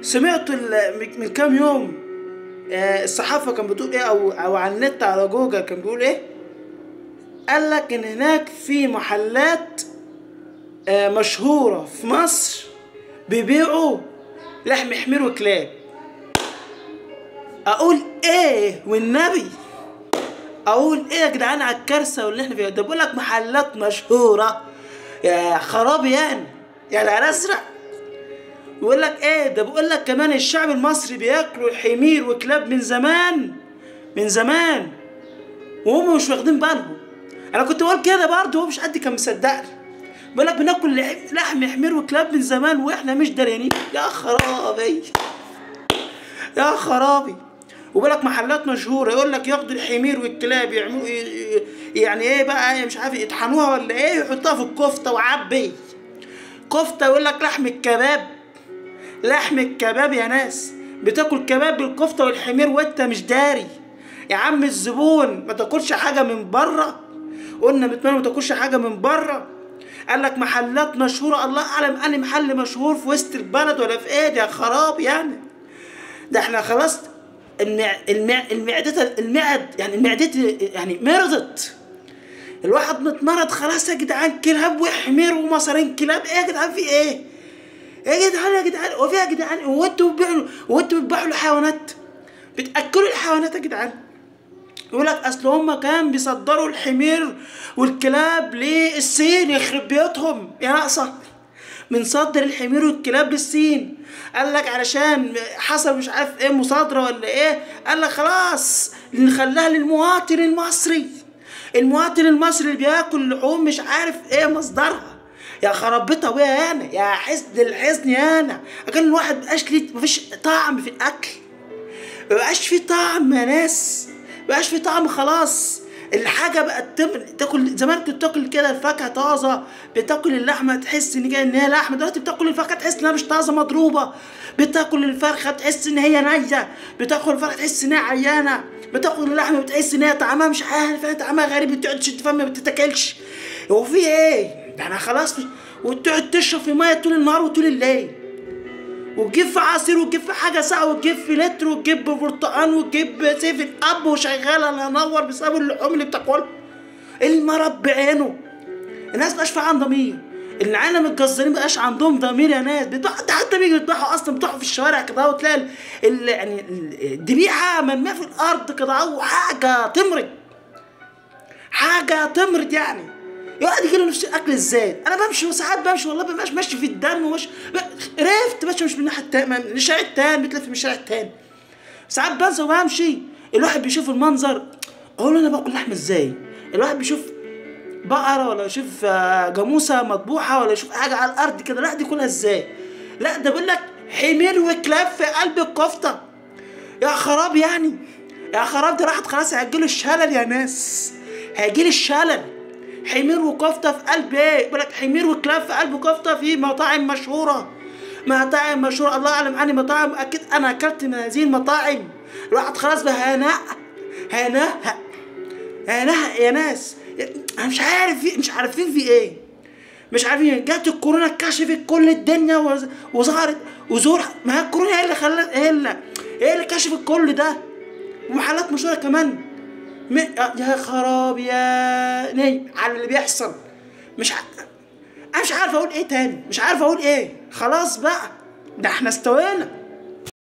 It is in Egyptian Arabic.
سمعت ال- من كام يوم آه، الصحافه كان بتقول ايه او او على النت على جوجل كان بيقول ايه قال لك ان هناك في محلات آه، مشهوره في مصر بيبيعوا لحم حمير وكلاب اقول ايه والنبي اقول ايه يا جدعان على الكارثه واللي احنا فيها ده بقول لك محلات مشهوره يا خرابي يعني يا العيال ازرق بيقول لك ايه ده بقول لك كمان الشعب المصري بياكلوا حمير وكلاب من زمان من زمان وهم مش واخدين بالهم انا كنت بقول كده برضه هو مش حد كان مصدقني بيقول لك بناكل لح- لحم حمير وكلاب من زمان واحنا مش داريانين يا خرابي يا خرابي وبيقول لك محلات مشهوره يقول لك ياخدوا الحمير والكلاب يعملوا ي- ي- يعني ايه بقى مش عارف يطحنوها ولا ايه يحطوها في الكفته وعبي كفته يقول لك لحم الكباب لحم الكباب يا ناس بتاكل كباب بالكفته والحمير وانت مش داري يا عم الزبون ما تاكلش حاجه من بره قلنا بتمنى ما تاكلش حاجه من بره قال لك محلات مشهوره الله اعلم اني محل مشهور في وسط البلد ولا في ايه ده خراب يعني ده احنا خلاص المع... المع... المعدة المعد يعني معدتي يعني مرضت الواحد متمرض خلاص يا جدعان كلاب وحمير ومصارين كلاب ايه يا جدعان في ايه؟ ايه يا جدعان يا جدعان هو في يا جدعان هو انتوا بتبيعوا هو انتوا بتبيعوا الحيوانات؟ بتاكلوا الحيوانات يا جدعان يقول لك اصل هم كان بيصدروا الحمير والكلاب للصين يخرب بيوتهم يا ناقصه بنصدر الحمير والكلاب للصين قال لك علشان حصل مش عارف ايه مصادره ولا ايه قال لك خلاص نخليها للمواطن المصري المواطن المصري اللي بياكل لحوم مش عارف ايه مصدرها يا خربتها ويا انا يا حزن الحزن يا انا كان الواحد مبقاش ليه مفيش طعم في الاكل مبقاش فيه طعم يا ناس مبقاش فيه طعم خلاص الحاجه بقت تم... تاكل زمان كنت تاكل كده الفاكهه طازه بتاكل اللحمه تحس ان جاي ان هي لحمه دلوقتي بتاكل الفاكهه تحس انها مش طازه مضروبه بتاكل الفرخه تحس ان هي نيه بتاكل الفرخه تحس ان هي عيانه بتاكل اللحمه بتحس ان هي طعمها مش عارف ايه طعمها غريب بتقعد تشد فم ما بتتاكلش هو في ايه؟ ده انا خلاص مش... وتقعد تشرب في ميه طول النهار وطول الليل وتجيب في عصير وتجيب في حاجه ساقعه وتجيب في لتر وتجيب برتقان وتجيب سيف اب وشغاله لا نور بسبب اللحوم اللي بتاكلها المرض بعينه الناس مبقاش في عندها ضمير العالم الجزارين مبقاش عندهم ضمير يا ناس بيضحوا ده حتى بيجوا يذبحوا اصلا بيضحوا في الشوارع كده وتلاقي ال- ال- يعني ال- الذبيحه مرميه في الارض كده او حاجه تمرض حاجه تمرض يعني يقعد يجي له نفس الاكل ازاي انا بمشي وساعات بمشي والله ببقاش ماشي في الدم ومش رفت ماشي مش من الناحيه التانية من الشارع التاني بتلف من الشارع التاني ساعات بنسى وبمشي الواحد بيشوف المنظر اقول له انا باكل لحم ازاي الواحد بيشوف بقرة ولا يشوف آه، جاموسة مذبوحة ولا يشوف حاجة على الأرض كده لا دي كلها ازاي لا ده بيقول لك حمير وكلاب في قلب الكفتة يا خراب يعني يا خراب ده راحت خلاص هيجيله الشلل يا ناس هيجيله الشلل حمير وكفته في قلب ايه بيقول لك حمير وكلاب في قلب كفته في مطاعم مشهوره مطاعم مشهوره الله اعلم عني مطاعم اكيد انا اكلت من هذه المطاعم الواحد خلاص بقى هناء هناء هناء يا ناس انا مش عارف في مش عارفين في ايه مش عارفين جت الكورونا كشفت كل الدنيا وز- وظهرت وزور ما هي الكورونا هي اللي خلت هي اللي هي اللي كشفت كل ده ومحلات مشهوره كمان م... يا خراب يا ني على اللي بيحصل مش ع... انا مش عارف اقول ايه تاني مش عارف اقول ايه خلاص بقى ده احنا استوينا